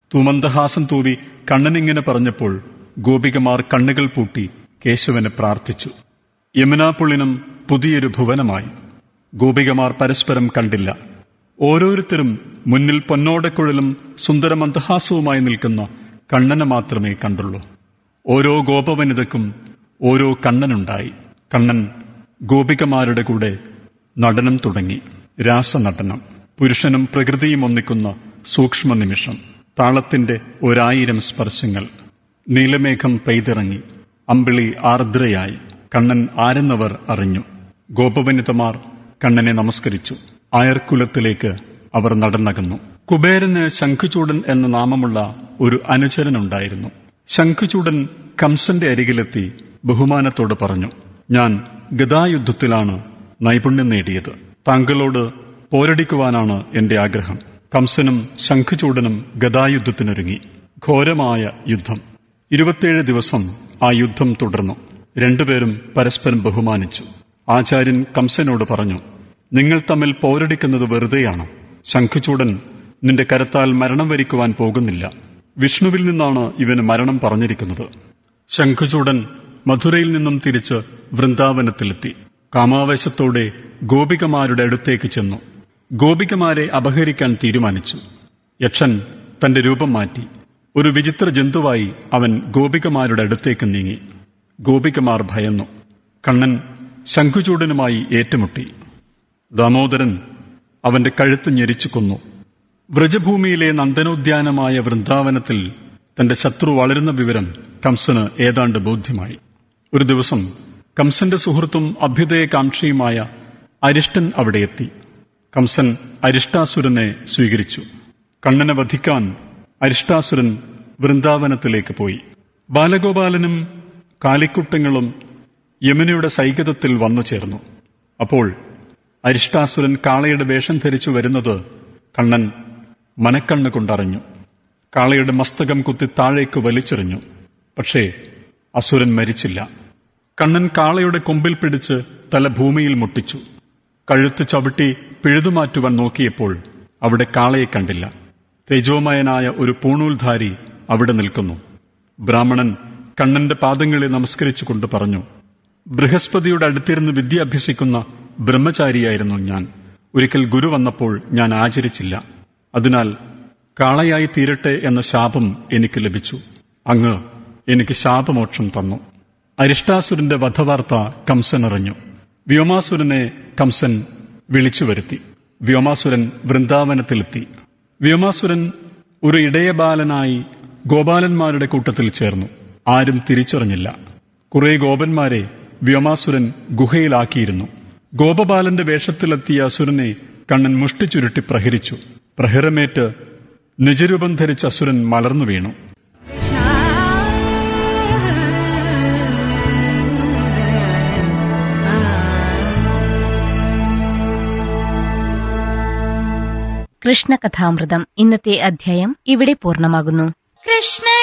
തുമന്ദഹാസം തൂവി കണ്ണനിങ്ങനെ പറഞ്ഞപ്പോൾ ഗോപികമാർ കണ്ണുകൾ പൂട്ടി കേശവനെ പ്രാർത്ഥിച്ചു യമുനാപുള്ളിനും പുതിയൊരു ഭുവനമായി ഗോപികമാർ പരസ്പരം കണ്ടില്ല ഓരോരുത്തരും മുന്നിൽ പൊന്നോടക്കുഴലും സുന്ദരമന്ദഹാസവുമായി നിൽക്കുന്ന കണ്ണനെ മാത്രമേ കണ്ടുള്ളൂ ഓരോ ഗോപവനിതക്കും ഓരോ കണ്ണനുണ്ടായി കണ്ണൻ ഗോപികമാരുടെ കൂടെ നടനം തുടങ്ങി രാസനടനം പുരുഷനും പ്രകൃതിയും ഒന്നിക്കുന്ന സൂക്ഷ്മ നിമിഷം താളത്തിന്റെ ഒരായിരം സ്പർശങ്ങൾ നീലമേഘം പെയ്തിറങ്ങി അമ്പിളി ആർദ്രയായി കണ്ണൻ ആരെന്നവർ അറിഞ്ഞു ഗോപവനിതമാർ കണ്ണനെ നമസ്കരിച്ചു അയർക്കുലത്തിലേക്ക് അവർ നടന്നകന്നു കുബേരന് ശംഖുചൂടൻ എന്ന നാമമുള്ള ഒരു അനുചരനുണ്ടായിരുന്നു ശംഖുചൂടൻ കംസന്റെ അരികിലെത്തി ബഹുമാനത്തോട് പറഞ്ഞു ഞാൻ ഗതായുദ്ധത്തിലാണ് നൈപുണ്യം നേടിയത് താങ്കളോട് പോരടിക്കുവാനാണ് എന്റെ ആഗ്രഹം കംസനും ശംഖുചൂടനും ഗതായുദ്ധത്തിനൊരുങ്ങി ഘോരമായ യുദ്ധം ഇരുപത്തിയേഴ് ദിവസം ആ യുദ്ധം തുടർന്നു രണ്ടുപേരും പരസ്പരം ബഹുമാനിച്ചു ആചാര്യൻ കംസനോട് പറഞ്ഞു നിങ്ങൾ തമ്മിൽ പോരടിക്കുന്നത് വെറുതെയാണ് ശംഖുചൂടൻ നിന്റെ കരത്താൽ മരണം വരിക്കുവാൻ പോകുന്നില്ല വിഷ്ണുവിൽ നിന്നാണ് ഇവന് മരണം പറഞ്ഞിരിക്കുന്നത് ശംഖുചൂടൻ മധുരയിൽ നിന്നും തിരിച്ച് വൃന്ദാവനത്തിലെത്തി കാമാവേശത്തോടെ ഗോപികമാരുടെ അടുത്തേക്ക് ചെന്നു ഗോപികമാരെ അപഹരിക്കാൻ തീരുമാനിച്ചു യക്ഷൻ തന്റെ രൂപം മാറ്റി ഒരു വിചിത്ര ജന്തുവായി അവൻ ഗോപികമാരുടെ അടുത്തേക്ക് നീങ്ങി ഗോപികമാർ ഭയന്നു കണ്ണൻ ശംഖുചൂടനുമായി ഏറ്റുമുട്ടി ദാമോദരൻ അവന്റെ കഴുത്ത് ഞെരിച്ചു കൊന്നു വ്രജഭൂമിയിലെ നന്ദനോദ്യാനമായ വൃന്ദാവനത്തിൽ തന്റെ ശത്രു വളരുന്ന വിവരം കംസന് ഏതാണ്ട് ബോധ്യമായി ഒരു ദിവസം കംസന്റെ സുഹൃത്തും അഭ്യുദയകാംക്ഷിയുമായ അരിഷ്ടൻ അവിടെ എത്തി കംസൻ അരിഷ്ടാസുരനെ സ്വീകരിച്ചു കണ്ണനെ വധിക്കാൻ അരിഷ്ടാസുരൻ വൃന്ദാവനത്തിലേക്ക് പോയി ബാലഗോപാലനും കാലിക്കുട്ടങ്ങളും യമുനയുടെ സൈകതത്തിൽ വന്നു ചേർന്നു അപ്പോൾ അരിഷ്ടാസുരൻ കാളയുടെ വേഷം ധരിച്ചു വരുന്നത് കണ്ണൻ മനക്കണ്ണ് കൊണ്ടറിഞ്ഞു കാളയുടെ മസ്തകം കുത്തി താഴേക്ക് വലിച്ചെറിഞ്ഞു പക്ഷേ അസുരൻ മരിച്ചില്ല കണ്ണൻ കാളയുടെ കൊമ്പിൽ പിടിച്ച് തല ഭൂമിയിൽ മുട്ടിച്ചു കഴുത്ത് ചവിട്ടി പിഴുതുമാറ്റുവാൻ നോക്കിയപ്പോൾ അവിടെ കാളയെ കണ്ടില്ല തേജോമയനായ ഒരു പൂണൂൽധാരി അവിടെ നിൽക്കുന്നു ബ്രാഹ്മണൻ കണ്ണന്റെ പാദങ്ങളെ നമസ്കരിച്ചുകൊണ്ട് പറഞ്ഞു ബൃഹസ്പതിയുടെ അടുത്തിരുന്ന് വിദ്യ അഭ്യസിക്കുന്ന ബ്രഹ്മചാരിയായിരുന്നു ഞാൻ ഒരിക്കൽ ഗുരു വന്നപ്പോൾ ഞാൻ ആചരിച്ചില്ല അതിനാൽ കാളയായി തീരട്ടെ എന്ന ശാപം എനിക്ക് ലഭിച്ചു അങ്ങ് എനിക്ക് ശാപമോക്ഷം തന്നു അരിഷ്ടാസുരന്റെ വധവാർത്ത കംസൻ അറിഞ്ഞു വ്യോമാസുരനെ കംസൻ വിളിച്ചു വരുത്തി വ്യോമാസുരൻ വൃന്ദാവനത്തിലെത്തി വ്യോമാസുരൻ ഒരു ഇടയബാലനായി ഗോപാലന്മാരുടെ കൂട്ടത്തിൽ ചേർന്നു ആരും തിരിച്ചറിഞ്ഞില്ല കുറെ ഗോപന്മാരെ വ്യോമാസുരൻ ഗുഹയിലാക്കിയിരുന്നു ഗോപബാലന്റെ വേഷത്തിലെത്തിയ അസുരനെ കണ്ണൻ മുഷ്ടി ചുരുട്ടി പ്രഹരിച്ചു പ്രഹരമേറ്റ് നിജരൂപം ധരിച്ച അസുരൻ മലർന്നു വീണു കൃഷ്ണകഥാമൃതം ഇന്നത്തെ അധ്യായം ഇവിടെ പൂർണ്ണമാകുന്നു കൃഷ്ണ